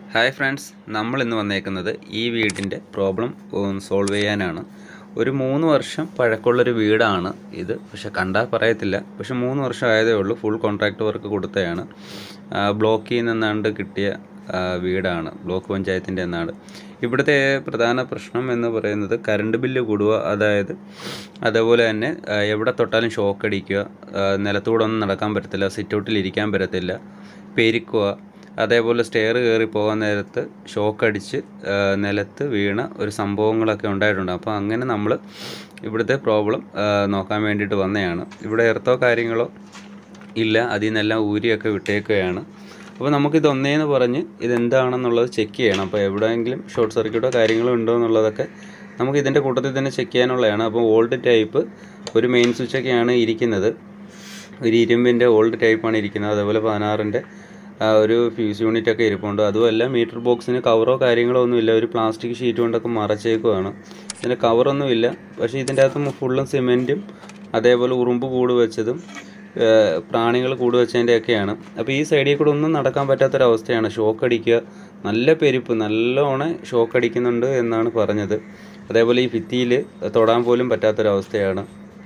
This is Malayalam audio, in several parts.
ഹായ് ഫ്രണ്ട്സ് നമ്മൾ ഇന്ന് വന്നേക്കുന്നത് ഈ വീടിൻ്റെ പ്രോബ്ലം സോൾവ് ചെയ്യാനാണ് ഒരു മൂന്ന് വർഷം പഴക്കമുള്ളൊരു വീടാണ് ഇത് പക്ഷെ കണ്ടാൽ പറയത്തില്ല പക്ഷെ മൂന്ന് വർഷം ആയതേ ഉള്ളൂ ഫുൾ കോൺട്രാക്ട് വർക്ക് കൊടുത്തതാണ് ആ, ബ്ലോക്കിൽ നിന്നാണ്ട് കിട്ടിയ ആ, വീടാണ് ബ്ലോക്ക് പഞ്ചായത്തിൻ്റെ എന്നാണ് ഇവിടുത്തെ പ്രധാന പ്രശ്നം എന്ന് പറയുന്നത് കറണ്ട് ബില്ല് കൂടുക അതായത് അതേപോലെ തന്നെ ആ, എവിടെ തൊട്ടാലും ഷോക്ക് അടിക്കുക ആ, നിലത്തൂടെ ഒന്നും നടക്കാൻ പറ്റത്തില്ല സിറ്റൗട്ടിൽ ഇരിക്കാൻ പറ്റത്തില്ല പെരുക്കുക അതേപോലെ സ്റ്റെയർ കയറി പോകാൻ നേരത്ത് ഷോക്ക് അടിച്ച് ആ, നിലത്ത് വീണ ഒരു സംഭവങ്ങളൊക്കെ ഉണ്ടായിട്ടുണ്ട് അപ്പോൾ അങ്ങനെ നമ്മൾ ഇവിടുത്തെ പ്രോബ്ലം നോക്കാൻ വേണ്ടിയിട്ട് വന്നതാണ് ഇവിടെ എർത്തോ കാര്യങ്ങളോ ഇല്ല അതിൽ നിന്നെല്ലാം ഊരിയൊക്കെ വിട്ടേക്കുകയാണ് അപ്പോൾ നമുക്കിത് ഒന്നേന്ന് പറഞ്ഞ് ഇതെന്താണെന്നുള്ളത് ചെക്ക് ചെയ്യണം അപ്പോൾ എവിടെയെങ്കിലും ഷോർട്ട് സർക്യൂട്ടോ കാര്യങ്ങളോ ഉണ്ടോ എന്നുള്ളതൊക്കെ നമുക്ക് ഇതിൻ്റെ കൂട്ടത്തിൽ തന്നെ ചെക്ക് ചെയ്യാനുള്ളതാണ് അപ്പോൾ ഓൾഡ് ടൈപ്പ് ഒരു മെയിൻ സ്വിച്ചൊക്കെയാണ് ഇരിക്കുന്നത് ഒരു ഇരുമ്പിൻ്റെ ഓൾഡ് ടൈപ്പാണ് ഇരിക്കുന്നത് അതേപോലെ പതിനാറിൻ്റെ ഒരു ഫ്യൂസ് യൂണിറ്റ് ഒക്കെ ഇരിപ്പുണ്ട് അതുമല്ല മീറ്റർ ബോക്സിന് കവറോ കാര്യങ്ങളോ ഒന്നുമില്ല ഒരു പ്ലാസ്റ്റിക് ഷീറ്റ് കൊണ്ടൊക്കെ മറച്ചേക്കുവാണ് ഇതിന് കവറൊന്നുമില്ല പക്ഷേ ഇതിൻ്റെ അകത്ത് ഫുള്ളും സിമെൻറ്റും അതേപോലെ ഉറുമ്പ് കൂട് വെച്ചതും ഏഹ് പ്രാണികൾ കൂട് വെച്ചതിൻ്റെ ഒക്കെയാണ് അപ്പോൾ ഈ സൈഡിൽ കൂടെ ഒന്നും നടക്കാൻ പറ്റാത്തൊരവസ്ഥയാണ് ഷോക്ക് അടിക്കുക നല്ല പെരുപ്പ് നല്ലോണം ഷോക്ക് അടിക്കുന്നുണ്ട് എന്നാണ് പറഞ്ഞത് അതേപോലെ ഈ ഭിത്തിയിൽ തൊടാൻ പോലും പറ്റാത്തൊരവസ്ഥയാണ്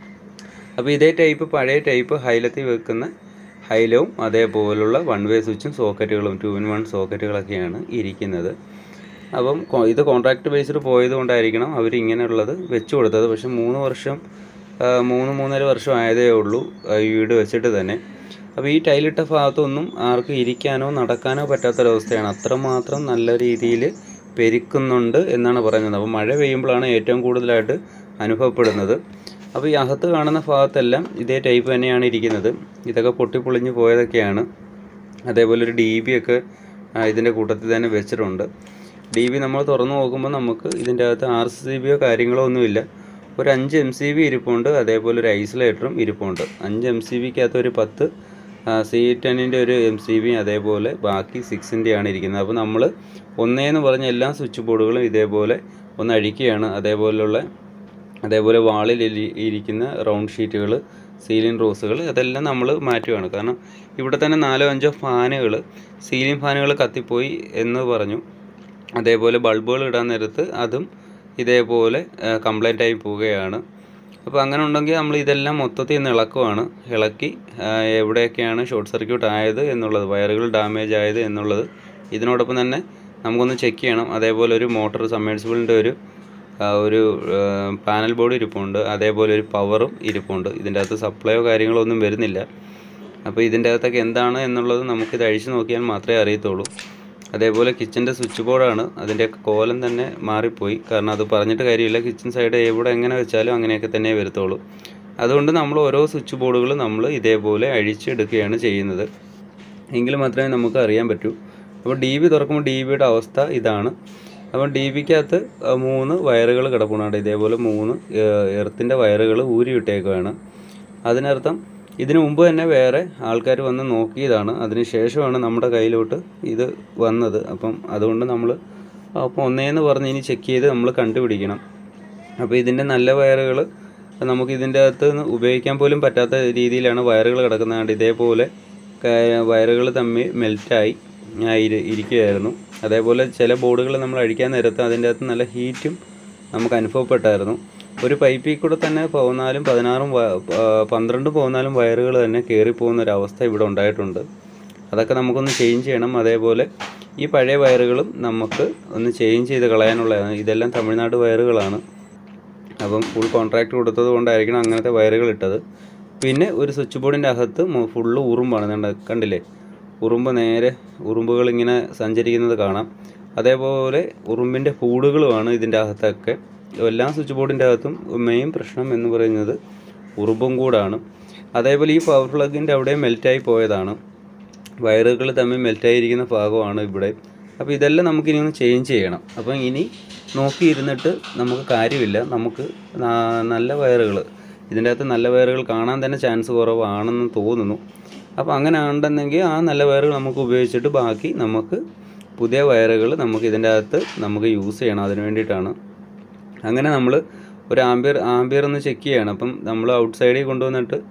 അപ്പോൾ ഇതേ ടൈപ്പ് പഴയ ടൈപ്പ് ഹൈലത്തിൽ വെക്കുന്ന ഹൈലവും അതേപോലുള്ള വൺ വേ സ്വിച്ചും സോക്കറ്റുകളും ടു ഇൻ വൺ സോക്കറ്റുകളൊക്കെയാണ് ഇരിക്കുന്നത് അപ്പം കൊ- ഇത് കോൺട്രാക്ട് ബേസ്ഡ് പോയത് കൊണ്ടായിരിക്കണം അവർ ഇങ്ങനെയുള്ളത് വെച്ച് കൊടുത്തത് പക്ഷെ മൂന്ന് വർഷം ആ, മൂന്ന് മൂന്നര വർഷം ആയതേ ഉള്ളൂ ആ, ഈ വീട് വെച്ചിട്ട് തന്നെ അപ്പോൾ ഈ ടൈലിട്ട ഭാഗത്തൊന്നും ആർക്കും ഇരിക്കാനോ നടക്കാനോ പറ്റാത്തൊരവസ്ഥയാണ് അത്രമാത്രം നല്ല രീതിയിൽ പെരുക്കുന്നുണ്ട് എന്നാണ് പറയുന്നത് അപ്പോൾ മഴ പെയ്യുമ്പോഴാണ് ഏറ്റവും കൂടുതലായിട്ട് അനുഭവപ്പെടുന്നത് അപ്പോൾ ഈ അകത്ത് കാണുന്ന ഭാഗത്തെല്ലാം ഇതേ ടൈപ്പ് തന്നെയാണ് ഇരിക്കുന്നത് ഇതൊക്കെ പൊട്ടിപ്പൊളിഞ്ഞ് പോയതൊക്കെയാണ് അതേപോലെ ഒരു ഡി ബി ഒക്കെ ആ, ഇതിൻ്റെ കൂട്ടത്തിൽ തന്നെ വെച്ചിട്ടുണ്ട് ഡി ബി നമ്മൾ തുറന്നു നോക്കുമ്പോൾ നമുക്ക് ഇതിൻ്റെ അകത്ത് ആർ സി ബിയോ കാര്യങ്ങളോ ഒന്നുമില്ല ഒരു അഞ്ച് എം സി ബി ഇരിപ്പുണ്ട് അതേപോലെ ഒരു ഐസൊലേറ്ററും ഇരിപ്പുണ്ട് അഞ്ച് എം സി ബിക്കകത്ത് ഒരു പത്ത് സി ടെന്നിൻ്റെ ഒരു എം സി ബി അതേപോലെ ബാക്കി സിക്സിൻ്റെയാണ് ഇരിക്കുന്നത് അപ്പോൾ നമ്മൾ ഒന്നേന്ന് പറഞ്ഞ എല്ലാ സ്വിച്ച് ബോർഡുകളും ഇതേപോലെ ഒന്ന് അഴിക്കുകയാണ് അതേപോലുള്ള അതേപോലെ വാളിൽ ഇരി- ഇരിക്കുന്ന റൗണ്ട് ഷീറ്റുകൾ സീലിംഗ് റോസുകൾ അതെല്ലാം നമ്മൾ മാറ്റുകയാണ് കാരണം ഇവിടെ തന്നെ നാലോ അഞ്ചോ ഫാനുകൾ സീലിംഗ് ഫാനുകൾ കത്തിപ്പോയി എന്ന് പറഞ്ഞു അതേപോലെ ബൾബുകൾ ഇടാൻ നേരത്ത് അതും ഇതേപോലെ കംപ്ലൈൻ്റ് ആയി പോവുകയാണ് അപ്പോൾ അങ്ങനെ ഉണ്ടെങ്കിൽ നമ്മൾ ഇതെല്ലാം മൊത്തത്തിൽ ഒന്ന് ഇളക്കുവാണ് ഇളക്കി ആ, എവിടെയൊക്കെയാണ് ഷോർട്ട് സർക്യൂട്ട് ആയത് എന്നുള്ളത് വയറുകൾ ഡാമേജ് ആയത് എന്നുള്ളത് ഇതിനോടൊപ്പം തന്നെ നമുക്കൊന്ന് ചെക്ക് ചെയ്യണം അതേപോലെ ഒരു മോട്ടോർ സമ്മേഴ്സിബിളിൻ്റെ ഒരു ആ, ഒരു പാനൽ ബോർഡ് ഇരിപ്പുണ്ട് അതേപോലെ ഒരു പവറും ഇരിപ്പുണ്ട് ഇതിൻ്റെ അകത്ത് സപ്ലൈയോ കാര്യങ്ങളോ ഒന്നും വരുന്നില്ല അപ്പോൾ ഇതിൻ്റെ അകത്തൊക്കെ എന്താണ് എന്നുള്ളത് നമുക്കിത് അഴിച്ചു നോക്കിയാൽ മാത്രമേ അറിയത്തുള്ളൂ അതേപോലെ കിച്ചൻ്റെ സ്വിച്ച് ബോർഡാണ് അതിൻ്റെ കോലം തന്നെ മാറിപ്പോയി കാരണം അത് പറഞ്ഞിട്ട് കാര്യമില്ല കിച്ചൺ സൈഡ് എവിടെ എങ്ങനെ വെച്ചാലും അങ്ങനെയൊക്കെ തന്നെ വരത്തുള്ളൂ അതുകൊണ്ട് നമ്മൾ ഓരോ സ്വിച്ച് ബോർഡുകളും നമ്മൾ ഇതേപോലെ അഴിച്ചെടുക്കുകയാണ് ചെയ്യുന്നത് എങ്കിൽ മാത്രമേ നമുക്ക് അറിയാൻ പറ്റൂ അപ്പോൾ ഡി ബി തുറക്കുമ്പോൾ ഡി ബിയുടെ അവസ്ഥ ഇതാണ് അപ്പം ഡി ബിക്കകത്ത് മൂന്ന് വയറുകൾ കിടപ്പുണ്ട് ഇതേപോലെ മൂന്ന് എർത്തിൻ്റെ വയറുകൾ ഊരി വിട്ടേക്കുകയാണ് അതിനർത്ഥം ഇതിനു മുമ്പ് തന്നെ വേറെ ആൾക്കാർ വന്ന് നോക്കിയതാണ് അതിന് ശേഷമാണ് നമ്മുടെ കയ്യിലോട്ട് ഇത് വന്നത് അപ്പം അതുകൊണ്ട് നമ്മൾ അപ്പോൾ ഒന്നേന്ന് പറഞ്ഞ് ഇനി ചെക്ക് ചെയ്ത് നമ്മൾ കണ്ടുപിടിക്കണം അപ്പോൾ ഇതിൻ്റെ നല്ല വയറുകൾ നമുക്ക് ഇതിൻ്റെ അകത്ത് നിന്ന് ഉപയോഗിക്കാൻ പോലും പറ്റാത്ത രീതിയിലാണ് വയറുകൾ കിടക്കുന്നത് കണ്ട് ഇതേപോലെ വയറുകൾ തമ്മിൽ മെൽറ്റായി ഇരിക്കുകയായിരുന്നു അതേപോലെ ചില ബോർഡുകൾ നമ്മൾ അഴിക്കാൻ നേരത്ത് അതിൻ്റെ അകത്ത് നല്ല ഹീറ്റും നമുക്ക് അനുഭവപ്പെട്ടായിരുന്നു ഒരു പൈപ്പിൽ കൂടെ തന്നെ പതിനാലും പതിനാറും വ- ആ, പന്ത്രണ്ടും പതിനാലും വയറുകൾ തന്നെ കയറിപ്പോകുന്ന ഒരു അവസ്ഥ ഇവിടെ ഉണ്ടായിട്ടുണ്ട് അതൊക്കെ നമുക്കൊന്ന് ചേഞ്ച് ചെയ്യണം അതേപോലെ ഈ പഴയ വയറുകളും നമുക്ക് ഒന്ന് ചേഞ്ച് ചെയ്ത് കളയാനുള്ളതാണ് ഇതെല്ലാം തമിഴ്നാട് വയറുകളാണ് അപ്പം ഫുൾ കോൺട്രാക്ട് കൊടുത്തത് കൊണ്ടായിരിക്കണം അങ്ങനത്തെ വയറുകൾ ഇട്ടത് പിന്നെ ഒരു സ്വിച്ച് ബോർഡിൻ്റെ അകത്ത് മൊ- ഫുള്ള് ഉറുമ്പാണ് ദാണ്ട കണ്ടില്ലേ ഉറുമ്പ് നേരെ ഉറുമ്പുകൾ ഇങ്ങനെ സഞ്ചരിക്കുന്നത് കാണാം അതേപോലെ ഉറുമ്പിൻ്റെ കൂടുകളുമാണ് ഇതിൻ്റെ അകത്തൊക്കെ എല്ലാ സ്വിച്ച് ബോർഡിൻ്റെ അകത്തും മെയിൻ പ്രശ്നം എന്ന് പറയുന്നത് ഉറുമ്പും കൂടാണ് അതേപോലെ ഈ പവർ പ്ലഗിൻ്റെ അവിടെ മെൽറ്റായി പോയതാണ് വയറുകൾ തമ്മിൽ മെൽറ്റായിരിക്കുന്ന ഭാഗമാണ് ഇവിടെ അപ്പോൾ ഇതെല്ലാം നമുക്ക് ഇനി ഒന്ന് ചേഞ്ച് ചെയ്യണം അപ്പം ഇനി നോക്കിയിരുന്നിട്ട് നമുക്ക് കാര്യമില്ല നമുക്ക് നാ- നല്ല വയറുകൾ ഇതിൻ്റെ അകത്ത് നല്ല വയറുകൾ കാണാൻ തന്നെ ചാൻസ് കുറവാണെന്ന് തോന്നുന്നു അപ്പോൾ അങ്ങനെ ഉണ്ടെന്നെങ്കിൽ ആ നല്ല വയറുകൾ നമുക്ക് ഉപയോഗിച്ചിട്ട് ബാക്കി നമുക്ക് പുതിയ വയറുകൾ നമുക്ക് ഇതിൻ്റെ അകത്ത് നമുക്ക് യൂസ് ചെയ്യണം അതിന് വേണ്ടിയിട്ടാണ് അങ്ങനെ നമ്മൾ ഒരു ആംബിയർ ആംബിയർ ഒന്ന് ചെക്ക് ചെയ്യണം അപ്പം നമ്മൾ ഔട്ട് സൈഡിൽ കൊണ്ടുവന്നിട്ട്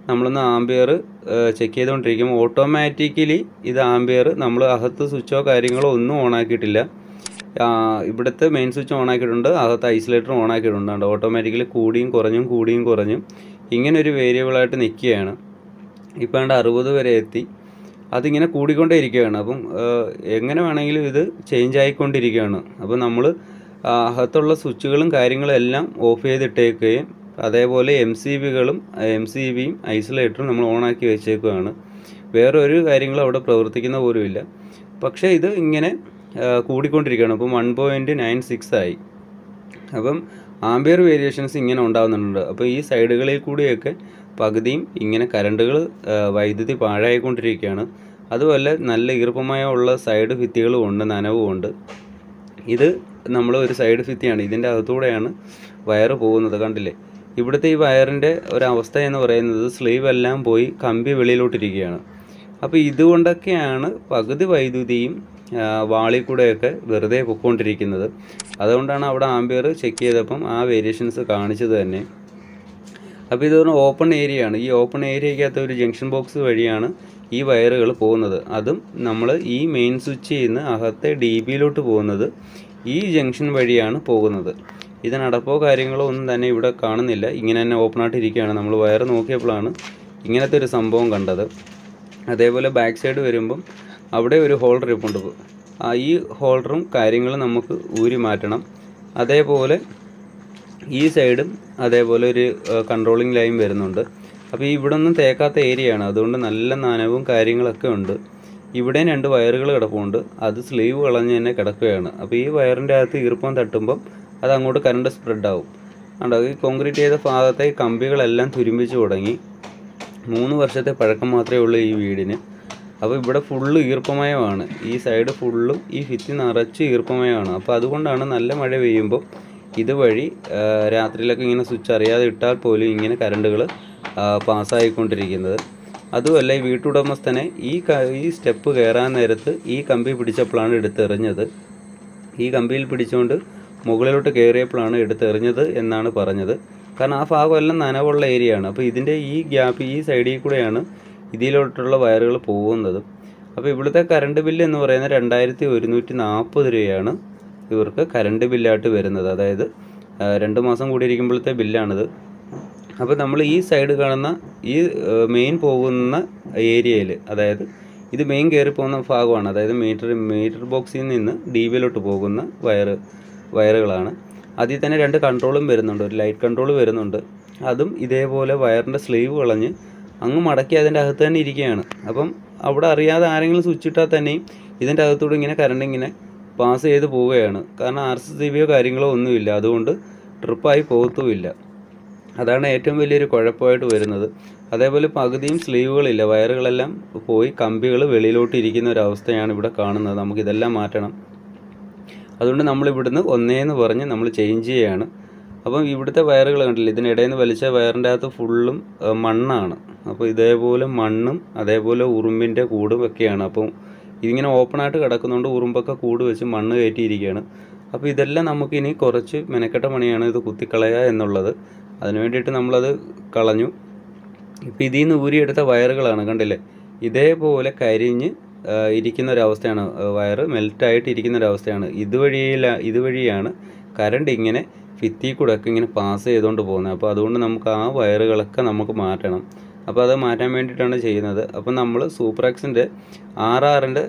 നമ്മളൊന്ന് ആംബിയർ ചെക്ക് ചെയ്തുകൊണ്ടിരിക്കുമ്പോൾ ഓട്ടോമാറ്റിക്കലി ഇത് ആംബിയർ നമ്മൾ അകത്ത് സ്വിച്ചോ കാര്യങ്ങളോ ഒന്നും ഓൺ ആക്കിയിട്ടില്ല ആ, ഇവിടുത്തെ മെയിൻ സ്വിച്ച് ഓൺ ആക്കിയിട്ടുണ്ട് അകത്ത് ഐസൊലേറ്റർ ഓൺ ആക്കിയിട്ടുണ്ട് ഓട്ടോമാറ്റിക്കലി കൂടിയും കുറഞ്ഞും കൂടിയും കുറഞ്ഞും ഇങ്ങനെ ഒരു വേരിയബിളായിട്ട് നിൽക്കുകയാണ് ഇപ്പോൾ ഏതാണ്ട് അറുപത് വരെ എത്തി അതിങ്ങനെ കൂടിക്കൊണ്ടേ ഇരിക്കുകയാണ് അപ്പം ആ, എങ്ങനെ വേണമെങ്കിലും ഇത് ചേഞ്ച് ആയിക്കൊണ്ടിരിക്കുകയാണ് അപ്പോൾ നമ്മൾ അകത്തുള്ള സ്വിച്ചുകളും കാര്യങ്ങളും എല്ലാം ഓഫ് ചെയ്തിട്ടേക്കുകയും അതേപോലെ എം സി ബികളും എം സി ബിയും ഐസൊലേറ്ററും നമ്മൾ ഓണാക്കി വെച്ചേക്കുകയാണ് വേറെ ഒരു കാര്യങ്ങളും അവിടെ പ്രവർത്തിക്കുന്ന പോലുമില്ല പക്ഷേ ഇത് ഇങ്ങനെ ആ, കൂടിക്കൊണ്ടിരിക്കുകയാണ് അപ്പം വൺ പോയിൻറ്റ് നയൻ സിക്സ് ആയി അപ്പം ആംബിയർ വേരിയേഷൻസ് ഇങ്ങനെ ഉണ്ടാകുന്നുണ്ട് അപ്പോൾ ഈ സൈഡുകളിൽ കൂടിയൊക്കെ പകുതിയും ഇങ്ങനെ കരണ്ടുകൾ വൈദ്യുതി പാഴായിക്കൊണ്ടിരിക്കുകയാണ് അതുപോലെ നല്ല ഈർപ്പമായ ഉള്ള സൈഡ് ഭിത്തികളും ഉണ്ട് നനവും ഉണ്ട് ഇത് നമ്മൾ ഒരു സൈഡ് ഭിത്തിയാണ് ഇതിൻ്റെ അകത്തൂടെയാണ് വയറ് പോകുന്നത് കണ്ടില്ലേ ഇവിടുത്തെ ഈ വയറിൻ്റെ ഒരവസ്ഥ എന്ന് പറയുന്നത് സ്ലീവ് എല്ലാം പോയി കമ്പി വെളിയിലോട്ടിരിക്കുകയാണ് അപ്പോൾ ഇതുകൊണ്ടൊക്കെയാണ് പകുതി വൈദ്യുതിയും ആ, വാളിൽ കൂടെയൊക്കെ വെറുതെ പൊയ്ക്കൊണ്ടിരിക്കുന്നത് അതുകൊണ്ടാണ് അവിടെ ആംബിയർ ചെക്ക് ചെയ്തപ്പം ആ വേരിയേഷൻസ് കാണിച്ചത് തന്നെ അപ്പോൾ ഇതൊരു ഓപ്പൺ ഏരിയ ആണ് ഈ ഓപ്പൺ ഏരിയക്കകത്ത് ഒരു ജംഗ്ഷൻ ബോക്സ് വഴിയാണ് ഈ വയറുകൾ പോകുന്നത് അതും നമ്മൾ ഈ മെയിൻ സ്വിച്ചിൽ നിന്ന് അകത്തെ ഡി ബിയിലോട്ട് പോകുന്നത് ഈ ജംഗ്ഷൻ വഴിയാണ് പോകുന്നത് ഇതിനടപ്പോ കാര്യങ്ങളോ ഒന്നും തന്നെ ഇവിടെ കാണുന്നില്ല ഇങ്ങനെ തന്നെ ഓപ്പൺ ആയിട്ട് ഇരിക്കുകയാണ് നമ്മൾ വയർ നോക്കിയപ്പോഴാണ് ഇങ്ങനത്തെ ഒരു സംഭവം കണ്ടത് അതേപോലെ ബാക്ക് സൈഡ് വരുമ്പം അവിടെ ഒരു ഹോൾഡർ ഇരിപ്പുണ്ട് ആ ഈ ഹോൾഡറും കാര്യങ്ങളും നമുക്ക് ഊരി മാറ്റണം അതേപോലെ ഈ സൈഡും അതേപോലെ ഒരു കൺട്രോളിങ് ലൈൻ വരുന്നുണ്ട് അപ്പോൾ ഈ ഇവിടെ ഒന്നും തേക്കാത്ത ഏരിയയാണ് അതുകൊണ്ട് നല്ല നനവും കാര്യങ്ങളൊക്കെ ഉണ്ട് ഇവിടെയും രണ്ട് വയറുകൾ കിടപ്പുണ്ട് അത് സ്ലീവ് കളഞ്ഞ് തന്നെ കിടക്കുകയാണ് അപ്പോൾ ഈ വയറിൻ്റെ അകത്ത് ഈർപ്പം തട്ടുമ്പം അത് അങ്ങോട്ട് കറണ്ട് സ്പ്രെഡ് ആവും കണ്ടോ ഈ കോൺക്രീറ്റ് ചെയ്ത ഭാഗത്തെ കമ്പികളെല്ലാം തുരുമ്പിച്ച് തുടങ്ങി മൂന്ന് വർഷത്തെ പഴക്കം മാത്രമേ ഉള്ളൂ ഈ വീടിന് അപ്പോൾ ഇവിടെ ഫുള്ള് ഈർപ്പമയമാണ് ഈ സൈഡ് ഫുള്ളും ഈ ഭിത്തി നിറച്ച് ഈർപ്പമയമാണ് അപ്പോൾ അതുകൊണ്ടാണ് നല്ല മഴ പെയ്യുമ്പോൾ ഇതുവഴി ആ, രാത്രിയിലൊക്കെ ഇങ്ങനെ സ്വിച്ച് അറിയാതെ ഇട്ടാൽ പോലും ഇങ്ങനെ കറണ്ടുകൾ പാസ്സായിക്കൊണ്ടിരിക്കുന്നത് അതുമല്ല ഈ വീട്ടുടമസ്ഥനെ ഈ ക- ഈ സ്റ്റെപ്പ് കയറാൻ നേരത്ത് ഈ കമ്പി പിടിച്ചപ്പോഴാണ് എടുത്തെറിഞ്ഞത് ഈ കമ്പിയിൽ പിടിച്ചുകൊണ്ട് മുകളിലോട്ട് കയറിയപ്പോഴാണ് എടുത്തെറിഞ്ഞത് എന്നാണ് പറഞ്ഞത് കാരണം ആ ഭാഗമെല്ലാം നനവുള്ള ഏരിയയാണ് അപ്പോൾ ഇതിൻ്റെ ഈ ഗ്യാപ്പ് ഈ സൈഡിൽ കൂടെയാണ് ഇതിലോട്ടുള്ള വയറുകൾ പോകുന്നത് അപ്പോൾ ഇവിടുത്തെ കറണ്ട് ബില്ല് എന്ന് പറയുന്നത് രണ്ടായിരത്തി ഒരുന്നൂറ്റി നാൽപ്പത് രൂപയാണ് ഇവർക്ക് കറണ്ട് ബില്ലായിട്ട് വരുന്നത് അതായത് ആ, രണ്ട് മാസം കൂടി ഇരിക്കുമ്പോഴത്തെ ബില്ലാണിത് അപ്പോൾ നമ്മൾ ഈ സൈഡ് കാണുന്ന ഈ മെയിൻ പോകുന്ന ഏരിയയിൽ അതായത് ഇത് മെയിൻ കയറി പോകുന്ന ഭാഗമാണ് അതായത് മീറ്റർ മീറ്റർ ബോക്സിൽ നിന്ന് ഡി ബിയിലോട്ട് പോകുന്ന വയറ് വയറുകളാണ് അതിൽ തന്നെ രണ്ട് കൺട്രോളും വരുന്നുണ്ട് ഒരു ലൈറ്റ് കൺട്രോൾ വരുന്നുണ്ട് അതും ഇതേപോലെ വയറിൻ്റെ സ്ലീവ് കളഞ്ഞ് അങ്ങ് മടക്കി അതിൻ്റെ അകത്ത് തന്നെ ഇരിക്കുകയാണ് അപ്പം അവിടെ അറിയാതെ ആരെങ്കിലും സ്വിച്ച് ഇട്ടാൽ തന്നെയും ഇതിൻ്റെ അകത്തൂടെ ഇങ്ങനെ കറണ്ട് ഇങ്ങനെ പാസ് ചെയ്ത് പോവുകയാണ് കാരണം ആർ സി സി ബിയോ കാര്യങ്ങളോ ഒന്നുമില്ല അതുകൊണ്ട് ട്രിപ്പായി പോകത്തുമില്ല അതാണ് ഏറ്റവും വലിയൊരു കുഴപ്പമായിട്ട് വരുന്നത് അതേപോലെ പകുതിയും സ്ലീവുകളില്ല വയറുകളെല്ലാം പോയി കമ്പികൾ വെളിയിലോട്ട് ഇരിക്കുന്ന ഒരു അവസ്ഥയാണ് ഇവിടെ കാണുന്നത് നമുക്കിതെല്ലാം മാറ്റണം അതുകൊണ്ട് നമ്മൾ ഇവിടുന്ന് ഒന്നേന്ന് പറഞ്ഞ് നമ്മൾ ചേഞ്ച് ചെയ്യാണ് അപ്പം ഇവിടുത്തെ വയറുകൾ കണ്ടില്ല ഇതിനിടയിൽ നിന്ന് വലിച്ച വയറിൻ്റെ അകത്ത് ഫുള്ളും ഏഹ്, മണ്ണാണ് അപ്പോൾ ഇതേപോലെ മണ്ണും അതേപോലെ ഉറുമ്പിൻ്റെ കൂടും ഒക്കെയാണ് അപ്പം ഇതിങ്ങനെ ഓപ്പണായിട്ട് കിടക്കുന്നതുകൊണ്ട് ഉറുമ്പൊക്കെ കൂട് വെച്ച് മണ്ണ് കയറ്റിയിരിക്കുകയാണ് അപ്പോൾ ഇതെല്ലാം നമുക്കിനി കുറച്ച് മെനക്കെട്ട പണിയാണ് ഇത് കുത്തിക്കളയുക എന്നുള്ളത് അതിന് വേണ്ടിയിട്ട് നമ്മളത് കളഞ്ഞു ഇപ്പം ഇതിൽ നിന്ന് ഊരിയെടുത്ത വയറുകളാണ് കണ്ടില്ലേ ഇതേപോലെ കരിഞ്ഞ് ആ, ഇരിക്കുന്ന ഒരവസ്ഥയാണ് ആ, വയറ് മെൽറ്റായിട്ട് ഇരിക്കുന്ന ഒരവസ്ഥയാണ് ഇതുവഴിയില ഇതുവഴിയാണ് കറണ്ട് ഇങ്ങനെ ഭിത്തി കൂടെ ഒക്കെ ഇങ്ങനെ പാസ് ചെയ്തുകൊണ്ട് പോകുന്നത് അപ്പോൾ അതുകൊണ്ട് നമുക്ക് ആ വയറുകളൊക്കെ നമുക്ക് മാറ്റണം അപ്പോൾ അത് മാറ്റാൻ വേണ്ടിയിട്ടാണ് ചെയ്യുന്നത് അപ്പോൾ നമ്മൾ സൂപ്പറാക്സിൻ്റെ ആർ ആറിൻ്റെ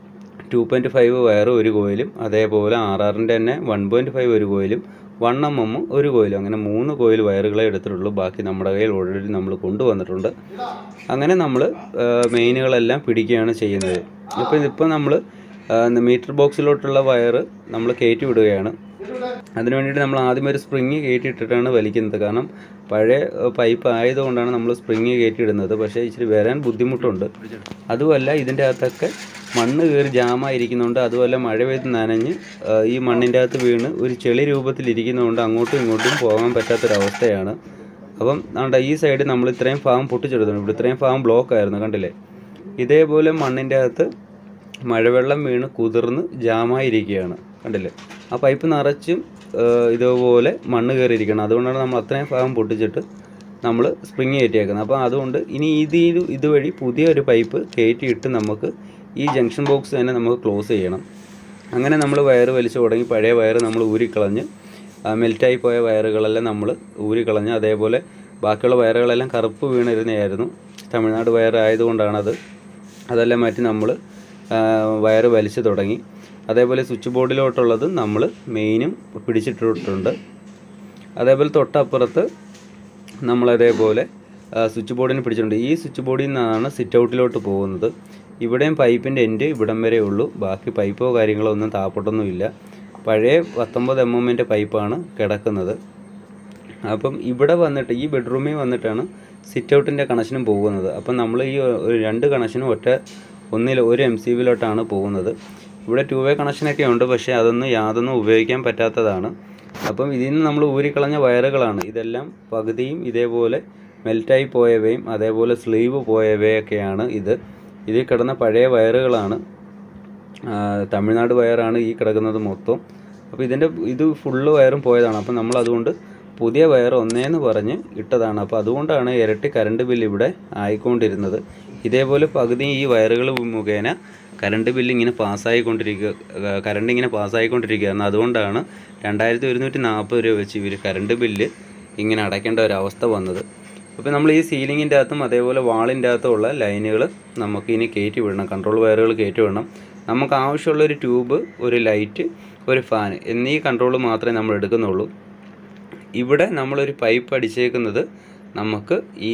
ടു പോയിൻറ്റ് ഫൈവ് വയർ ഒരു കോയിലും അതേപോലെ ആർ ആറിൻ്റെ തന്നെ വൺ പോയിൻറ്റ് ഫൈവ് ഒരു കോയിലും വൺ എം എം ഒരു കോയിലും അങ്ങനെ മൂന്ന് കോയിൽ വയറുകളെ എടുത്തിട്ടുള്ളൂ ബാക്കി നമ്മുടെ കയ്യിൽ ഓൾറെഡി നമ്മൾ കൊണ്ടുവന്നിട്ടുണ്ട് അങ്ങനെ നമ്മൾ മെയിനുകളെല്ലാം പിടിക്കുകയാണ് ചെയ്യുന്നത് ഇപ്പോൾ ഇതിപ്പോൾ നമ്മൾ മീറ്റർ ബോക്സിലോട്ടുള്ള വയറ് നമ്മൾ കയറ്റി വിടുകയാണ് അതിന് വേണ്ടിയിട്ട് നമ്മൾ ആദ്യം ഒരു സ്പ്രിങ് കയറ്റിയിട്ടിട്ടാണ് വലിക്കുന്നത് കാരണം പഴയ പൈപ്പ് ആയതുകൊണ്ടാണ് നമ്മൾ സ്പ്രിങ് കയറ്റിയിടുന്നത് പക്ഷേ ഇച്ചിരി വരാൻ ബുദ്ധിമുട്ടുണ്ട് അതുമല്ല ഇതിൻ്റെ അകത്തൊക്കെ മണ്ണ് കയറി ജാമായിരിക്കുന്നതുകൊണ്ട് അതുമല്ല മഴ പെയ്ത് നനഞ്ഞ് ആ, ഈ മണ്ണിൻ്റെ അകത്ത് വീണ് ഒരു ചെളി രൂപത്തിലിരിക്കുന്നതുകൊണ്ട് അങ്ങോട്ടും ഇങ്ങോട്ടും പോകാൻ പറ്റാത്തൊരവസ്ഥയാണ് അപ്പം ആണ്ട ഈ സൈഡ് നമ്മൾ ഇത്രയും ഭാഗം പൊട്ടിച്ചെടുത്തു ഇവിടെ ഇത്രയും ഭാഗം ബ്ലോക്ക് ആയിരുന്നു കണ്ടില്ലേ ഇതേപോലെ മണ്ണിൻ്റെ അകത്ത് മഴവെള്ളം വീണ് കുതിർന്ന് ജാമായിരിക്കുകയാണ് കണ്ടില്ലേ ആ പൈപ്പ് നിറച്ചും ആ, ഇതുപോലെ മണ്ണ് കയറിയിരിക്കണം അതുകൊണ്ടാണ് നമ്മൾ അത്രയും ഭാഗം പൊട്ടിച്ചിട്ട് നമ്മൾ സ്പ്രിങ് കയറ്റിയേക്കുന്നത് അപ്പോൾ അതുകൊണ്ട് ഇനി ഇതിൽ ഇതുവഴി പുതിയൊരു പൈപ്പ് കയറ്റിയിട്ട് നമുക്ക് ഈ ജംഗ്ഷൻ ബോക്സ് തന്നെ നമുക്ക് ക്ലോസ് ചെയ്യണം അങ്ങനെ നമ്മൾ വയറ് വലിച്ചു തുടങ്ങി പഴയ വയറ് നമ്മൾ ഊരിക്കളഞ്ഞ് ആ, മെൽറ്റായി പോയ വയറുകളെല്ലാം നമ്മൾ ഊരിക്കളഞ്ഞ് അതേപോലെ ബാക്കിയുള്ള വയറുകളെല്ലാം കറുപ്പ് വീണിരുന്നതായിരുന്നു തമിഴ്നാട് വയർ ആയതുകൊണ്ടാണത് അതെല്ലാം മാറ്റി നമ്മൾ വയറ് വലിച്ചു തുടങ്ങി അതേപോലെ സ്വിച്ച് ബോർഡിലോട്ടുള്ളത് നമ്മൾ മെയിനും പിടിച്ചിട്ടിട്ടുണ്ട് അതേപോലെ തൊട്ടപ്പുറത്ത് നമ്മളതേപോലെ ആ, സ്വിച്ച് ബോർഡിന് പിടിച്ചിട്ടുണ്ട് ഈ സ്വിച്ച് ബോർഡിൽ നിന്നാണ് സിറ്റ് ഔട്ടിലോട്ട് പോകുന്നത് ഇവിടെയും പൈപ്പിൻ്റെ എൻഡ് ഇവിടം വരെ ഉള്ളൂ ബാക്കി പൈപ്പോ കാര്യങ്ങളോ ഒന്നും താപ്പോട്ടൊന്നുമില്ല പഴയ പത്തൊമ്പത് എം എമ്മിൻ്റെ പൈപ്പാണ് കിടക്കുന്നത് അപ്പം ഇവിടെ വന്നിട്ട് ഈ ബെഡ്റൂമിൽ വന്നിട്ടാണ് സിറ്റ് ഔട്ടിൻ്റെ കണക്ഷനും പോകുന്നത് അപ്പം നമ്മൾ ഈ ഒരു രണ്ട് കണക്ഷനും ഒറ്റ ഒന്നിൽ ഒരു എം സി ബിയിലോട്ടാണ് പോകുന്നത് ഇവിടെ ടു വേ കണക്ഷനൊക്കെ ഉണ്ട് പക്ഷേ അതൊന്നും യാതൊന്നും ഉപയോഗിക്കാൻ പറ്റാത്തതാണ് അപ്പം ഇതിൽ നിന്ന് നമ്മൾ ഊരിക്കളഞ്ഞ വയറുകളാണ് ഇതെല്ലാം പകുതിയും ഇതേപോലെ മെൽറ്റായി പോയവയും അതേപോലെ സ്ലീവ് പോയവയൊക്കെയാണ് ഇത് ഇതിൽ കിടന്ന പഴയ വയറുകളാണ് ആ, തമിഴ്നാട് വയറാണ് ഈ കിടക്കുന്നത് മൊത്തം അപ്പോൾ ഇതിൻ്റെ ഇത് ഫുള്ള് വയറും പോയതാണ് അപ്പോൾ നമ്മൾ അതുകൊണ്ട് പുതിയ വയർ ഒന്നേന്ന് പറഞ്ഞ് ഇട്ടതാണ് അപ്പോൾ അതുകൊണ്ടാണ് ഇരട്ടി കറണ്ട് ബില്ല് ഇവിടെ ആയിക്കൊണ്ടിരുന്നത് ഇതേപോലെ പകുതി ഈ വയറുകൾ മുഖേന കറണ്ട് ബില്ല് ഇങ്ങനെ പാസ്സായിക്കൊണ്ടിരിക്കുക കറണ്ട് ഇങ്ങനെ പാസ്സായിക്കൊണ്ടിരിക്കുകയാണ് അതുകൊണ്ടാണ് രണ്ടായിരത്തി ഒരുന്നൂറ്റി നാൽപ്പത് രൂപ വെച്ച് ഇവർ കറണ്ട് ബില്ല് ഇങ്ങനെ അടയ്ക്കേണ്ട ഒരവസ്ഥ വന്നത് അപ്പോൾ നമ്മൾ ഈ സീലിങ്ങിൻ്റെ അകത്തും അതേപോലെ വാളിൻ്റെ അകത്തുള്ള ലൈനുകൾ നമുക്ക് ഇനി കയറ്റി വിടണം കൺട്രോൾ വയറുകൾ കയറ്റി വിടണം നമുക്ക് ആവശ്യമുള്ള ഒരു ട്യൂബ് ഒരു ലൈറ്റ് ഒരു ഫാൻ എന്നീ കൺട്രോൾ മാത്രമേ നമ്മൾ എടുക്കുന്നുള്ളൂ ഇവിടെ നമ്മളൊരു പൈപ്പ് അടിച്ചേക്കുന്നത് നമുക്ക് ഈ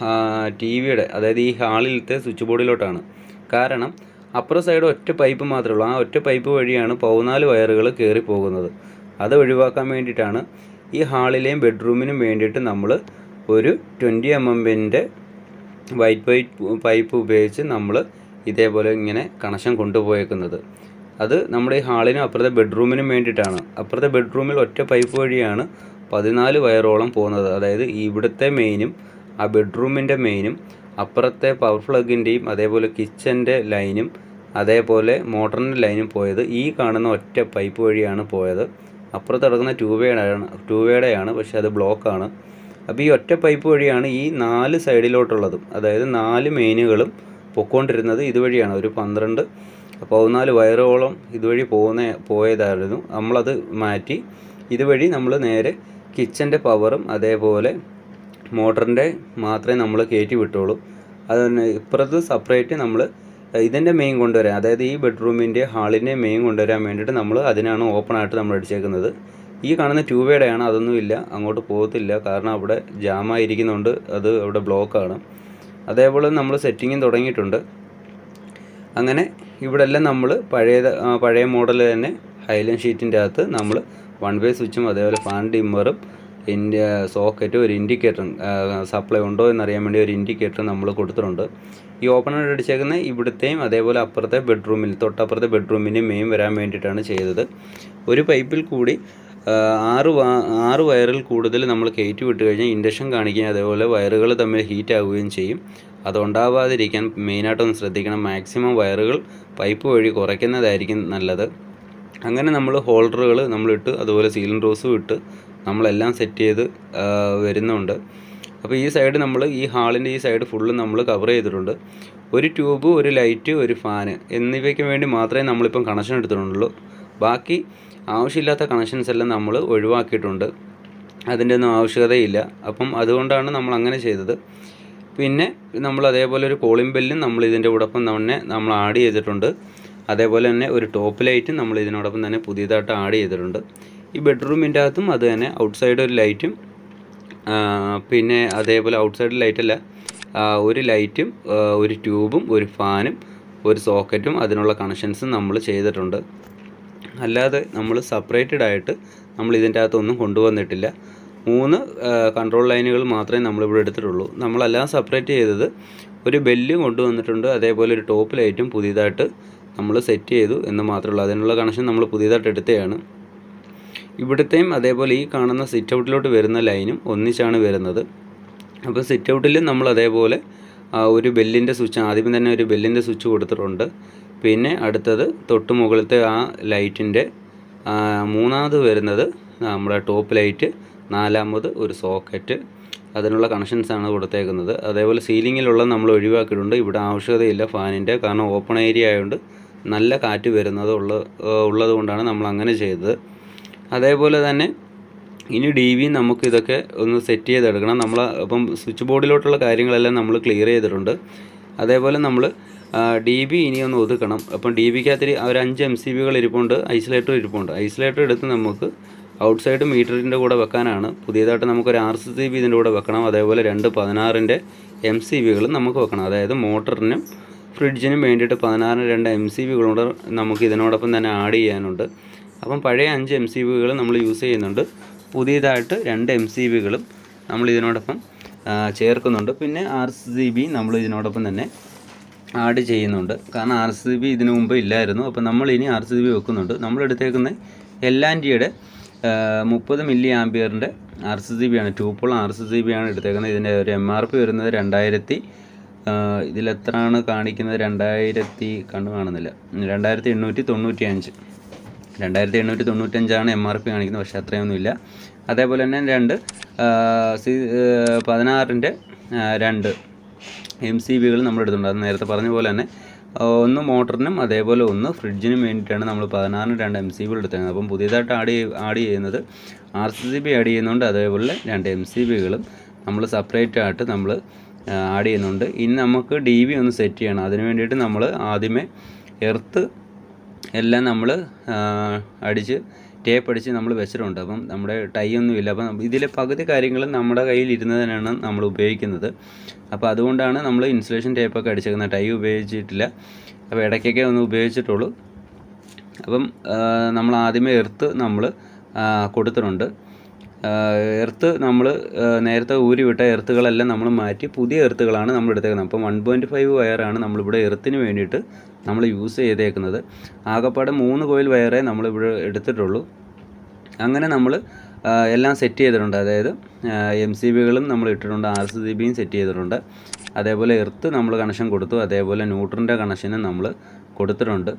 ടി വിയുടെ അതായത് ഈ ഹാളിലത്തെ സ്വിച്ച് ബോർഡിലോട്ടാണ് കാരണം അപ്പുറ സൈഡ് ഒറ്റ പൈപ്പ് മാത്രമേ ഉള്ളൂ ആ ഒറ്റ പൈപ്പ് വഴിയാണ് പതിനാല് വയറുകൾ കയറി പോകുന്നത് അത് ഒഴിവാക്കാൻ വേണ്ടിയിട്ടാണ് ഈ ഹാളിലെയും ബെഡ്റൂമിനും വേണ്ടിയിട്ട് നമ്മൾ ഒരു ട്വൻറ്റി എം എമ്മിൻ്റെ വൈറ്റ് വൈറ്റ് പൈപ്പ് ഉപയോഗിച്ച് നമ്മൾ ഇതേപോലെ ഇങ്ങനെ കണക്ഷൻ കൊണ്ടുപോയേക്കുന്നത് അത് നമ്മുടെ ഈ ഹാളിനും അപ്പുറത്തെ ബെഡ്റൂമിനും വേണ്ടിയിട്ടാണ് അപ്പുറത്തെ ബെഡ്റൂമിൽ ഒറ്റ പൈപ്പ് വഴിയാണ് പതിനാല് വയറോളം പോകുന്നത് അതായത് ഇവിടുത്തെ മെയിനും ആ ബെഡ്റൂമിൻ്റെ മെയിനും അപ്പുറത്തെ പവർ പ്ലഗിൻ്റെയും അതേപോലെ കിച്ചൻ്റെ ലൈനും അതേപോലെ മോട്ടറിൻ്റെ ലൈനും പോയത് ഈ കാണുന്ന ഒറ്റ പൈപ്പ് വഴിയാണ് പോയത് അപ്പുറത്ത് കിടക്കുന്ന ട്യൂബേഡാണ് ട്യൂബേഡയാണ് പക്ഷേ അത് ബ്ലോക്കാണ് അപ്പോൾ ഈ ഒറ്റ പൈപ്പ് വഴിയാണ് ഈ നാല് സൈഡിലോട്ടുള്ളതും അതായത് നാല് മെയിനുകളും പൊക്കോണ്ടിരുന്നത് ഇതുവഴിയാണ് ഒരു പന്ത്രണ്ട് പതിനാല് വയറോളം ഇതുവഴി പോകുന്ന പോയതായിരുന്നു നമ്മളത് മാറ്റി ഇതുവഴി നമ്മൾ നേരെ കിച്ചൻ്റെ പവറും അതേപോലെ മോട്ടറിൻ്റെ മാത്രമേ നമ്മൾ കയറ്റി വിട്ടുള്ളൂ അത് തന്നെ ഇപ്പുറത്ത് സെപ്പറേറ്റ് നമ്മൾ ഇതിൻ്റെ മെയിൻ കൊണ്ടുവരാൻ അതായത് ഈ ബെഡ്റൂമിൻ്റെ ഹാളിൻ്റെ മെയിൻ കൊണ്ടുവരാൻ വേണ്ടിയിട്ട് നമ്മൾ അതിനാണ് ഓപ്പൺ ആയിട്ട് നമ്മൾ അടിച്ചേക്കുന്നത് ഈ കാണുന്ന ട്യൂബേടെയാണ് അതൊന്നുമില്ല അങ്ങോട്ട് പോകത്തില്ല കാരണം അവിടെ ജാമായിരിക്കുന്നുണ്ട് അത് അവിടെ ബ്ലോക്കാണ് അതേപോലെ നമ്മൾ സെറ്റിങ്ങും തുടങ്ങിയിട്ടുണ്ട് അങ്ങനെ ഇവിടെ എല്ലാം നമ്മൾ പഴയ പഴയ മോഡൽ തന്നെ ഹൈലൻ ഷീറ്റിൻ്റെ അകത്ത് നമ്മൾ വൺ വേ സ്വിച്ചും അതേപോലെ ഫാൻ ഡിമ്മറും ഇൻഡ്യ സോക്കറ്റും ഒരു ഇൻഡിക്കേറ്ററും സപ്ലൈ ഉണ്ടോ എന്നറിയാൻ വേണ്ടി ഒരു ഇൻഡിക്കേറ്റർ നമ്മൾ കൊടുത്തിട്ടുണ്ട് ഈ ഓപ്പണർ അടിച്ചേക്കുന്ന ഇവിടുത്തെയും അതേപോലെ അപ്പുറത്തെ ബെഡ്റൂമിൽ തൊട്ടപ്പുറത്തെ ബെഡ്റൂമിൻ്റെയും മെയിൻ വരാൻ വേണ്ടിയിട്ടാണ് ചെയ്തത് ഒരു പൈപ്പിൽ കൂടി ആ, ആറ് വാ- ആറ് വയറിൽ കൂടുതൽ നമ്മൾ കയറ്റി വിട്ട് കഴിഞ്ഞാൽ ഇൻഡക്ഷൻ കാണിക്കുകയും അതേപോലെ വയറുകൾ തമ്മിൽ ഹീറ്റ് ആവുകയും ചെയ്യും അതുണ്ടാവാതിരിക്കാൻ മെയിനായിട്ടൊന്ന് ശ്രദ്ധിക്കണം മാക്സിമം വയറുകൾ പൈപ്പ് വഴി കുറയ്ക്കുന്നതായിരിക്കും നല്ലത് അങ്ങനെ നമ്മൾ ഹോൾഡറുകൾ നമ്മളിട്ട് അതുപോലെ സീലിംഗ് റോസും ഇട്ട് നമ്മളെല്ലാം സെറ്റ് ചെയ്ത് ആ, വരുന്നുണ്ട് അപ്പോൾ ഈ സൈഡ് നമ്മൾ ഈ ഹാളിൻ്റെ ഈ സൈഡ് ഫുള്ള് നമ്മൾ കവർ ചെയ്തിട്ടുണ്ട് ഒരു ട്യൂബ് ഒരു ലൈറ്റ് ഒരു ഫാന് എന്നിവയ്ക്ക് വേണ്ടി മാത്രമേ നമ്മളിപ്പം കണക്ഷൻ എടുത്തിട്ടുള്ളൂ ബാക്കി ആവശ്യമില്ലാത്ത കണക്ഷൻസ് എല്ലാം നമ്മൾ ഒഴിവാക്കിയിട്ടുണ്ട് അതിൻ്റെ ഒന്നും ആവശ്യകതയില്ല അപ്പം അതുകൊണ്ടാണ് നമ്മൾ അങ്ങനെ ചെയ്തത് പിന്നെ നമ്മൾ അതേപോലെ ഒരു കോളിംഗ് ബെല്ലും നമ്മൾ ഇതിൻ്റെ കൂടൊപ്പം തന്നെ നമ്മൾ ആഡ് ചെയ്തിട്ടുണ്ട് അതേപോലെ തന്നെ ഒരു ടോപ്പ് ലൈറ്റും നമ്മൾ ഇതിനോടൊപ്പം തന്നെ പുതിയതായിട്ട് ആഡ് ചെയ്തിട്ടുണ്ട് ഈ ബെഡ്റൂമിൻ്റെ അകത്തും അത് തന്നെ ഔട്ട്സൈഡ് ഒരു ലൈറ്റും ആ, പിന്നെ അതേപോലെ ഔട്ട്സൈഡ് ലൈറ്റല്ല ആ, ഒരു ലൈറ്റും ആ, ഒരു ട്യൂബും ഒരു ഫാനും ഒരു സോക്കറ്റും അതിനുള്ള കണക്ഷൻസും നമ്മൾ ചെയ്തിട്ടുണ്ട് അല്ലാതെ നമ്മൾ സെപ്പറേറ്റഡ് ആയിട്ട് നമ്മൾ ഇതിൻ്റെ അകത്തൊന്നും കൊണ്ടുവന്നിട്ടില്ല മൂന്ന് കൺട്രോൾ ലൈനുകൾ മാത്രമേ നമ്മളിവിടെ എടുത്തിട്ടുള്ളൂ നമ്മളെല്ലാം സെപ്പറേറ്റ് ചെയ്തത് ഒരു ബെല്ല് കൊണ്ടുവന്നിട്ടുണ്ട് അതേപോലെ ഒരു ടോപ്പ് ലൈറ്റും പുതിയതായിട്ട് നമ്മൾ സെറ്റ് ചെയ്തു എന്ന് മാത്രമേ ഉള്ളൂ അതിനുള്ള കണക്ഷൻ നമ്മൾ പുതിയതായിട്ട് എടുത്തതാണ് ഇവിടുത്തെയും അതേപോലെ ഈ കാണുന്ന സിറ്റ് ഔട്ടിലോട്ട് വരുന്ന ലൈനും ഒന്നിച്ചാണ് വരുന്നത് അപ്പോൾ സിറ്റ് ഔട്ടിൽ നമ്മൾ അതേപോലെ ആ, ഒരു ബെല്ലിൻ്റെ സ്വിച്ച് ആദ്യം തന്നെ ഒരു ബെല്ലിൻ്റെ സ്വിച്ച് കൊടുത്തിട്ടുണ്ട് പിന്നെ അടുത്തത് തൊട്ട് മുകളിലത്തെ ആ ലൈറ്റിൻ്റെ മൂന്നാമത് വരുന്നത് നമ്മുടെ ടോപ്പ് ലൈറ്റ് നാലാമത് ഒരു സോക്കറ്റ് അതിനുള്ള കണക്ഷൻസ് ആണ് കൊടുത്തേക്കുന്നത് അതേപോലെ സീലിങ്ങിലുള്ള നമ്മൾ ഒഴിവാക്കിയിട്ടുണ്ട് ഇവിടെ ആവശ്യകതയില്ല ഫാനിൻ്റെ കാരണം ഓപ്പൺ ഏരിയ ആയതുകൊണ്ട് നല്ല കാറ്റ് വരുന്നത് ഉള്ള ഉള്ളത് കൊണ്ടാണ് നമ്മൾ അങ്ങനെ ചെയ്തത് അതേപോലെ തന്നെ ഇനി ഡി വി നമുക്ക് ഇതൊക്കെ ഒന്ന് സെറ്റ് ചെയ്തെടുക്കണം നമ്മൾ അപ്പം സ്വിച്ച് ബോർഡിലോട്ടുള്ള കാര്യങ്ങളെല്ലാം നമ്മൾ ക്ലിയർ ചെയ്തിട്ടുണ്ട് അതേപോലെ നമ്മൾ ഡി ബി ഇനി ഒന്ന് ഒതുക്കണം അപ്പം ഡി ബിക്കകത്ത് ഒരു അഞ്ച് എം സി ബികൾ ഇരിപ്പുണ്ട് ഐസൊലേറ്റർ ഇരിപ്പുണ്ട് ഐസൊലേറ്റർ എടുത്ത് നമുക്ക് ഔട്ട് സൈഡ് മീറ്ററിൻ്റെ കൂടെ വെക്കാനാണ് പുതിയതായിട്ട് നമുക്കൊരു ആർ സി സി ബി ഇതിൻ്റെ കൂടെ വെക്കണം അതേപോലെ രണ്ട് പതിനാറിൻ്റെ എം സി ബികളും നമുക്ക് വെക്കണം അതായത് മോട്ടറിനും ഫ്രിഡ്ജിനും വേണ്ടിയിട്ട് പതിനാറിന് രണ്ട് എം സി ബികളും കൂടെ നമുക്ക് ഇതിനോടൊപ്പം തന്നെ ആഡ് ചെയ്യാനുണ്ട് അപ്പം പഴയ അഞ്ച് എം സി ബികൾ നമ്മൾ യൂസ് ചെയ്യുന്നുണ്ട് പുതിയതായിട്ട് രണ്ട് എം സി ബികളും നമ്മൾ ഇതിനോടൊപ്പം ആ, ചേർക്കുന്നുണ്ട് പിന്നെ ആർ സി ബി നമ്മൾ ഇതിനോടൊപ്പം തന്നെ ആഡ് ചെയ്യുന്നുണ്ട് കാരണം ആർ സി ബി ഇതിനു മുമ്പ് ഇല്ലായിരുന്നു അപ്പോൾ നമ്മൾ ഇനി ആർ സി ബി വെക്കുന്നുണ്ട് നമ്മൾ എടുത്തേക്കുന്ന എല്ലാൻറ്റിയുടെ മുപ്പത് മില്ലി ആംബിയറിൻ്റെ ആർ സി സി ബി ആണ് two pole R C C B ആണ് എടുത്തേക്കുന്നത് ഇതിൻ്റെ ഒരു എം ആർ പി വരുന്നത് രണ്ടായിരത്തി ഇതിലെത്രയാണ് കാണിക്കുന്നത് രണ്ടായിരത്തി കണ്ടു കാണുന്നില്ല രണ്ടായിരത്തി എണ്ണൂറ്റി തൊണ്ണൂറ്റി അഞ്ച് രണ്ടായിരത്തി എണ്ണൂറ്റി തൊണ്ണൂറ്റഞ്ചാണ് എം ആർ പി കാണിക്കുന്നത് പക്ഷേ അത്രയൊന്നുമില്ല അതേപോലെ തന്നെ രണ്ട് ആ, സി പതിനാറിൻ്റെ രണ്ട് എം സി ബികൾ നമ്മൾ എടുത്തിട്ടുണ്ട് അത് നേരത്തെ പറഞ്ഞ പോലെ തന്നെ ആ, ഒന്ന് മോട്ടറിനും അതേപോലെ ഒന്ന് ഫ്രിഡ്ജിനും വേണ്ടിയിട്ടാണ് നമ്മൾ പതിനാറിന് രണ്ട് എം സി ബികൾ എടുത്തേക്കുന്നത് അപ്പം പുതിയതായിട്ട് ആഡ് ചെയ് ആഡ് ചെയ്യുന്നത് R C C B add ചെയ്യുന്നുണ്ട് അതേപോലെ രണ്ട് എം സി ബികളും നമ്മൾ സെപ്പറേറ്റ് ആയിട്ട് നമ്മൾ ആഡ് ചെയ്യുന്നുണ്ട് ഇനി നമുക്ക് ഡി വി ഒന്ന് സെറ്റ് ചെയ്യണം അതിന് വേണ്ടിയിട്ട് നമ്മൾ ആദ്യമേ എർത്ത് എല്ലാം നമ്മൾ അടിച്ച് ടേപ്പ് അടിച്ച് നമ്മൾ വെച്ചിട്ടുണ്ട് അപ്പം നമ്മുടെ ടൈ ഒന്നുമില്ല അപ്പം ഇതിലെ പകുതി കാര്യങ്ങളും നമ്മുടെ കയ്യിൽ ഇരുന്നതിനാണ് നമ്മൾ ഉപയോഗിക്കുന്നത് അപ്പോൾ അതുകൊണ്ടാണ് നമ്മൾ ഇൻസുലേഷൻ ടേപ്പൊക്കെ അടിച്ചേക്കുന്നത് ടൈ ഉപയോഗിച്ചിട്ടില്ല അപ്പോൾ ഇടയ്ക്കൊക്കെ ഒന്ന് ഉപയോഗിച്ചിട്ടുള്ളൂ അപ്പം നമ്മൾ ആദ്യമേ എർത്ത് നമ്മൾ കൊടുത്തിട്ടുണ്ട് എർത്ത് നമ്മൾ നേരത്തെ ഊരി വിട്ട എർത്തുകളെല്ലാം നമ്മൾ മാറ്റി പുതിയ എർത്തുകളാണ് നമ്മൾ എടുത്തേക്കുന്നത് അപ്പം വൺ പോയിൻറ്റ് ഫൈവ് വയറാണ് നമ്മളിവിടെ എർത്തിന് വേണ്ടിയിട്ട് നമ്മൾ യൂസ് ചെയ്തേക്കുന്നത് ആകപ്പാടെ മൂന്ന് കോയിൽ വയറേ നമ്മളിവിടെ എടുത്തിട്ടുള്ളൂ അങ്ങനെ നമ്മൾ എല്ലാം സെറ്റ് ചെയ്തിട്ടുണ്ട് അതായത് എം സി ബികളും നമ്മൾ ഇട്ടിട്ടുണ്ട് ആർ സി സി ബിയും സെറ്റ് ചെയ്തിട്ടുണ്ട് അതേപോലെ എർത്ത് നമ്മൾ കണക്ഷൻ കൊടുത്തു അതേപോലെ ന്യൂട്രൻ്റെ കണക്ഷനും നമ്മൾ കൊടുത്തിട്ടുണ്ട്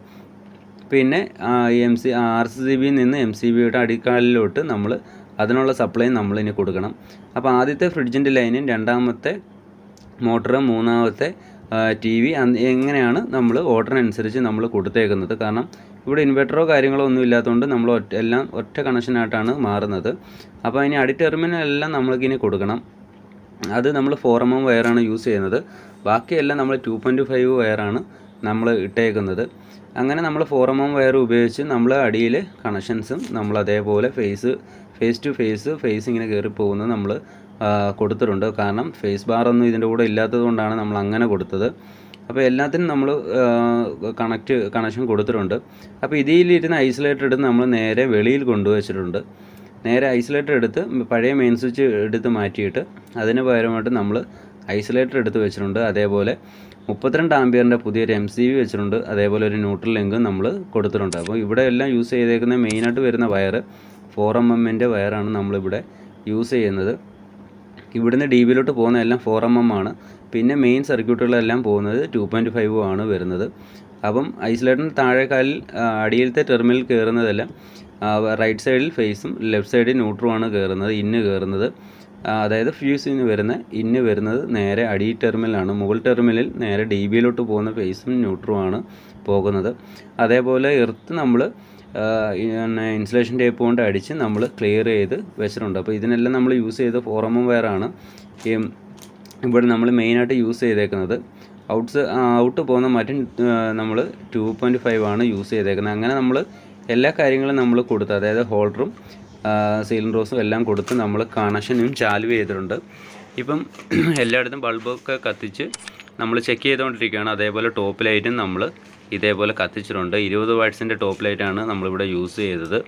പിന്നെ M C R C C ബിയിൽ നിന്ന് എം സി ബിയുടെ അടിക്കാലിലോട്ട് നമ്മൾ അതിനുള്ള സപ്ലൈ നമ്മളിനി കൊടുക്കണം അപ്പോൾ ആദ്യത്തെ ഫ്രിഡ്ജിൻ്റെ ലൈനും രണ്ടാമത്തെ മോട്ടർ മൂന്നാമത്തെ ടി വി എങ്ങനെയാണ് നമ്മൾ ഓർഡറിനനുസരിച്ച് നമ്മൾ കൊടുത്തേക്കുന്നത് കാരണം ഇവിടെ ഇൻവെർട്ടറോ കാര്യങ്ങളോ ഒന്നും ഇല്ലാത്തതുകൊണ്ട് നമ്മൾ ഒറ്റ എല്ലാം ഒറ്റ കണക്ഷനായിട്ടാണ് മാറുന്നത് അപ്പോൾ ഇനി അടി ടെർമിനലെല്ലാം നമ്മൾക്കിനി കൊടുക്കണം അത് നമ്മൾ ഫോർ എം എം വയറാണ് യൂസ് ചെയ്യുന്നത് ബാക്കിയെല്ലാം നമ്മൾ ടു പോയിൻറ്റ് ഫൈവ് വയറാണ് നമ്മൾ ഇട്ടേക്കുന്നത് അങ്ങനെ നമ്മൾ ഫോർ എം എം വയർ ഉപയോഗിച്ച് നമ്മൾ അടിയിൽ കണക്ഷൻസും നമ്മൾ അതേപോലെ phase phase to phase phase ഇങ്ങനെ കയറി പോകുന്നത് നമ്മൾ കൊടുത്തിട്ടുണ്ട് കാരണം ഫേസ് ബാർ ഒന്നും ഇതിൻ്റെ കൂടെ ഇല്ലാത്തത് കൊണ്ടാണ് നമ്മൾ അങ്ങനെ കൊടുത്തത് അപ്പോൾ എല്ലാത്തിനും നമ്മൾ കണക്റ്റ് കണക്ഷൻ കൊടുത്തിട്ടുണ്ട് അപ്പോൾ ഇതിലിരുന്ന് ഐസൊലേറ്റർ എടുത്ത് നമ്മൾ നേരെ വെളിയിൽ കൊണ്ടുവച്ചിട്ടുണ്ട് നേരെ ഐസൊലേറ്റർ എടുത്ത് പഴയ മെയിൻ സ്വിച്ച് എടുത്ത് മാറ്റിയിട്ട് അതിന് പകരമായിട്ട് നമ്മൾ ഐസൊലേറ്റർ എടുത്ത് വെച്ചിട്ടുണ്ട് അതേപോലെ മുപ്പത്തിരണ്ട് ആംബിയറിൻ്റെ പുതിയൊരു എം സി വി വെച്ചിട്ടുണ്ട് അതേപോലെ ഒരു ന്യൂട്രൽ ലിങ്കും നമ്മൾ കൊടുത്തിട്ടുണ്ട് അപ്പോൾ ഇവിടെ എല്ലാം യൂസ് ചെയ്തേക്കുന്ന മെയിനായിട്ട് വരുന്ന വയർ ഫോർ എം എമ്മിൻ്റെ വയറാണ് നമ്മളിവിടെ യൂസ് ചെയ്യുന്നത് ഇവിടുന്ന് ഡി ബിയിലോട്ട് പോകുന്ന എല്ലാം ഫോർ എം എം ആണ് പിന്നെ മെയിൻ സർക്യൂട്ടുകളെല്ലാം പോകുന്നത് ടു പോയിൻറ്റ് ഫൈവ് ആണ് വരുന്നത് അപ്പം ഐസൊലേറ്ററിന് താഴെക്കാലിൽ ആ, അടിയിലത്തെ ടെർമിനൽ കയറുന്നതെല്ലാം റൈറ്റ് സൈഡിൽ ഫേസും ലെഫ്റ്റ് സൈഡിൽ ന്യൂട്രുമാണ് കയറുന്നത് ഇന്ന് കയറുന്നത് ആ, അതായത് ഫ്യൂസിന് വരുന്ന ഇന്ന് വരുന്നത് നേരെ അടി ടെർമിനലാണ് മുകൾ ടെർമിനലിൽ നേരെ ഡി ബിയിലോട്ട് പോകുന്ന ഫേസും ന്യൂട്രുമാണ് പോകുന്നത് അതേപോലെ എർത്ത് നമ്മൾ പിന്നെ ഇൻസുലേഷൻ ടേപ്പ് കൊണ്ട് അടിച്ച് നമ്മൾ ക്ലിയർ ചെയ്ത് വെച്ചിട്ടുണ്ട് അപ്പോൾ ഇതിനെല്ലാം നമ്മൾ യൂസ് ചെയ്ത ഫോറമം വയറാണ് ഈ ഇവിടെ നമ്മൾ മെയിനായിട്ട് യൂസ് ചെയ്തേക്കുന്നത് ഔട്ട്സ് ഔട്ട് പോകുന്ന മറ്റും നമ്മൾ ടു പോയിൻറ്റ് ഫൈവ് ആണ് യൂസ് ചെയ്തേക്കുന്നത് അങ്ങനെ നമ്മൾ എല്ലാ കാര്യങ്ങളും നമ്മൾ കൊടുത്ത് അതായത് ഹോൾഡറും സീലിംഗ് റോസും എല്ലാം കൊടുത്ത് നമ്മൾ കണക്ഷനും ചാലു ചെയ്തിട്ടുണ്ട് ഇപ്പം എല്ലായിടത്തും ബൾബൊക്കെ കത്തിച്ച് നമ്മൾ ചെക്ക് ചെയ്തുകൊണ്ടിരിക്കുകയാണ് അതേപോലെ ടോപ്പ് ലൈറ്റും നമ്മൾ ഇതേപോലെ കത്തിച്ചിട്ടുണ്ട് ഇരുപത് വാട്ട്സിൻ്റെ ടോപ്പ് ലൈറ്റാണ് നമ്മളിവിടെ യൂസ് ചെയ്തത്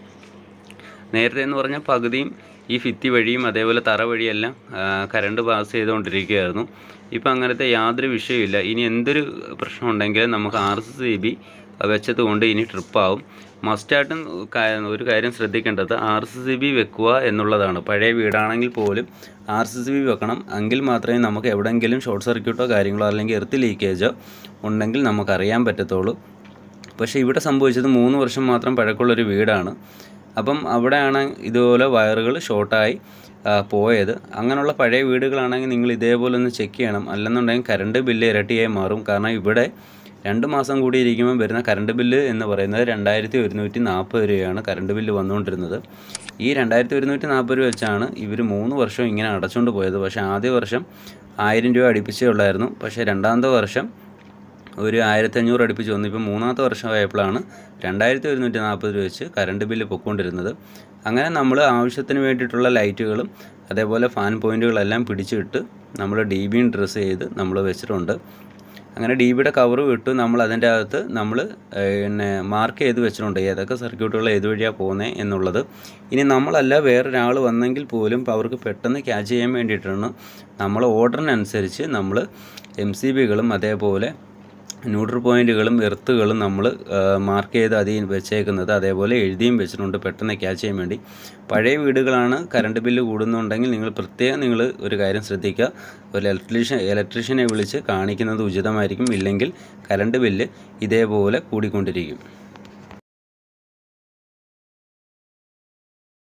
നേരത്തെ എന്ന് പറഞ്ഞാൽ പകുതിയും ഈ ഭിത്തി വഴിയും അതേപോലെ തറ വഴിയെല്ലാം ആ, കറണ്ട് പാസ് ചെയ്തുകൊണ്ടിരിക്കുകയായിരുന്നു ഇപ്പം അങ്ങനത്തെ യാതൊരു വിഷയമില്ല ഇനി എന്തൊരു പ്രശ്നം ഉണ്ടെങ്കിലും നമുക്ക് ആർ സി സി ബി വെച്ചത് കൊണ്ട് ഇനി ട്രിപ്പാവും മസ്റ്റായിട്ടും കാ- ഒരു കാര്യം ശ്രദ്ധിക്കേണ്ടത് ആർ സി സി ബി വെക്കുക എന്നുള്ളതാണ് പഴയ വീടാണെങ്കിൽ പോലും ആർ സി സി ബി വെക്കണം എങ്കിൽ മാത്രമേ നമുക്ക് എവിടെയെങ്കിലും ഷോർട്ട് സർക്യൂട്ടോ കാര്യങ്ങളോ അല്ലെങ്കിൽ എർത്ത് ലീക്കേജോ ഉണ്ടെങ്കിൽ നമുക്കറിയാൻ പറ്റത്തുള്ളൂ പക്ഷേ ഇവിടെ സംഭവിച്ചത് മൂന്ന് വർഷം മാത്രം പഴക്കമുള്ളൊരു വീടാണ് അപ്പം അവിടെയാണ് ഇതുപോലെ വയറുകൾ ഷോർട്ടായി ആ, പോയത് അങ്ങനെയുള്ള പഴയ വീടുകളാണെങ്കിൽ നിങ്ങൾ ഇതേപോലെ ഒന്ന് ചെക്ക് ചെയ്യണം അല്ലെന്നുണ്ടെങ്കിൽ കറണ്ട് ബില്ല് ഇരട്ടിയായി മാറും കാരണം ഇവിടെ രണ്ട് മാസം കൂടി ഇരിക്കുമ്പോൾ വരുന്ന കറണ്ട് ബില്ല് എന്ന് പറയുന്നത് രണ്ടായിരത്തി ഒരുന്നൂറ്റി നാൽപ്പത് രൂപയാണ് കറണ്ട് ബില്ല് വന്നുകൊണ്ടിരുന്നത് ഈ രണ്ടായിരത്തി ഒരുന്നൂറ്റി നാൽപ്പത് രൂപ വെച്ചാണ് ഇവർ മൂന്ന് വർഷം ഇങ്ങനെ അടച്ചുകൊണ്ട് പോയത് പക്ഷേ ആദ്യ വർഷം ആയിരം രൂപ അടുപ്പിച്ചേ ഉള്ളായിരുന്നു പക്ഷേ രണ്ടാമത്തെ വർഷം ഒരു ആയിരത്തി അഞ്ഞൂറ് അടുപ്പിച്ച് വന്നു ഇപ്പോൾ മൂന്നാമത്തെ വർഷമായപ്പോഴാണ് രണ്ടായിരത്തി ഒരുന്നൂറ്റി നാൽപ്പത് രൂപ വെച്ച് കറണ്ട് ബില്ല് പൊയ്ക്കൊണ്ടിരുന്നത് അങ്ങനെ നമ്മൾ ആവശ്യത്തിന് വേണ്ടിയിട്ടുള്ള ലൈറ്റുകളും അതേപോലെ ഫാൻ പോയിൻറ്റുകളെല്ലാം പിടിച്ചിട്ട് നമ്മൾ ഡി ബിയും ഡ്രസ്സ് ചെയ്ത് നമ്മൾ വെച്ചിട്ടുണ്ട് അങ്ങനെ ഡി ബിയുടെ കവർ വിട്ടു നമ്മൾ അതിൻ്റെ അകത്ത് നമ്മൾ പിന്നെ മാർക്ക് ചെയ്ത് വെച്ചിട്ടുണ്ട് ഏതൊക്കെ സർക്യൂട്ടുകൾ ഏത് വഴിയാണ് പോകുന്നത് എന്നുള്ളത് ഇനി നമ്മളല്ല വേറൊരാൾ വന്നെങ്കിൽ പോലും അവർക്ക് പെട്ടെന്ന് ക്യാച്ച് ചെയ്യാൻ വേണ്ടിയിട്ടാണ് നമ്മൾ ഓർഡറിനനുസരിച്ച് നമ്മൾ എം സി ബികളും അതേപോലെ ന്യൂട്രൽ പോയിന്റുകളും എർത്തുകളും നമ്മൾ മാർക്ക് ചെയ്ത് അതിൽ വെച്ചേക്കുന്നത് അതേപോലെ എഴുതിയും വെച്ചിട്ടുണ്ട് പെട്ടെന്ന് ക്യാച്ച് ചെയ്യാൻ വേണ്ടി പഴയ വീടുകളാണ് കറണ്ട് ബില്ല് കൂടുന്നുണ്ടെങ്കിൽ നിങ്ങൾ പ്രത്യേകം നിങ്ങൾ ഒരു കാര്യം ശ്രദ്ധിക്കുക ഒരു ഇലക്ട്രീഷ്യൻ ഇലക്ട്രീഷ്യനെ വിളിച്ച് കാണിക്കുന്നത് ഉചിതമായിരിക്കും ഇല്ലെങ്കിൽ കറണ്ട് ബില്ല് ഇതേപോലെ കൂടിക്കൊണ്ടിരിക്കും